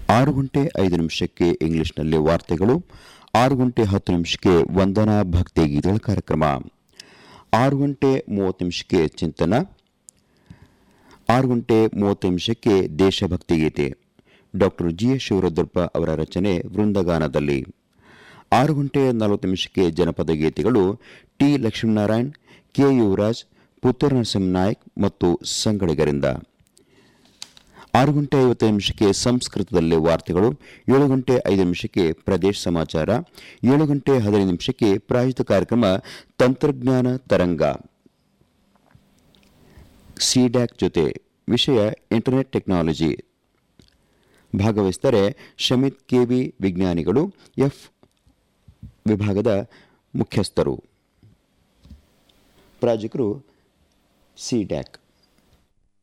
ಆರು ಗಂಟೆ ಐದು ನಿಮಿಷಕ್ಕೆ ಇಂಗ್ಲಿಷ್ನಲ್ಲಿ ವಾರ್ತೆಗಳು ಆರು ಗಂಟೆ ಹತ್ತು ನಿಮಿಷಕ್ಕೆ ವಂದನಾ ಭಕ್ತಿ ಗೀತೆಗಳ ಕಾರ್ಯಕ್ರಮ ಆರು ಗಂಟೆ ಮೂವತ್ತು ನಿಮಿಷಕ್ಕೆ ಚಿಂತನ ಆರು ಗಂಟೆ ಮೂವತ್ತು ನಿಮಿಷಕ್ಕೆ ದೇಶಭಕ್ತಿ ಗೀತೆ ಡಾಕ್ಟರ್ ಜಿ ಎಸ್ ಶಿವರುದ್ರಪ್ಪ ಅವರ ರಚನೆ ವೃಂದಗಾನದಲ್ಲಿ ಆರು ಗಂಟೆ ನಲವತ್ತು ನಿಮಿಷಕ್ಕೆ ಜನಪದ ಗೀತೆಗಳು ಟಿ ಲಕ್ಷ್ಮೀನಾರಾಯಣ್ ಕೆ ಯುವರಾಜ್ ಪುತ್ತೂರು ನರಸಿಂಹನಾಯಕ್ ಮತ್ತು ಸಂಗಡಿಗರಿಂದ ಆರು ಗಂಟೆ ಐವತ್ತು ನಿಮಿಷಕ್ಕೆ ಸಂಸ್ಕೃತದಲ್ಲಿ ವಾರ್ತೆಗಳು ಏಳು ಗಂಟೆ ಐದು ನಿಮಿಷಕ್ಕೆ ಪ್ರದೇಶ ಸಮಾಚಾರ ಏಳು ಗಂಟೆ ಹದಿನೈದು ನಿಮಿಷಕ್ಕೆ ಪ್ರಾಯೋಜಿತ ಕಾರ್ಯಕ್ರಮ ತಂತ್ರಜ್ಞಾನ ತರಂಗ ಸಿಡ್ಯಾಕ್ ಜೊತೆ ವಿಷಯ ಇಂಟರ್ನೆಟ್ ಟೆಕ್ನಾಲಜಿ ಭಾಗವಹಿಸಿದರೆ ಶಮಿತ್ ಕೆವಿ ವಿಜ್ಞಾನಿಗಳು ಎಫ್ ವಿಭಾಗದ ಮುಖ್ಯಸ್ಥರು ಪ್ರಾಜೆಕ್ಟರು ಸಿಡ್ಯಾಕ್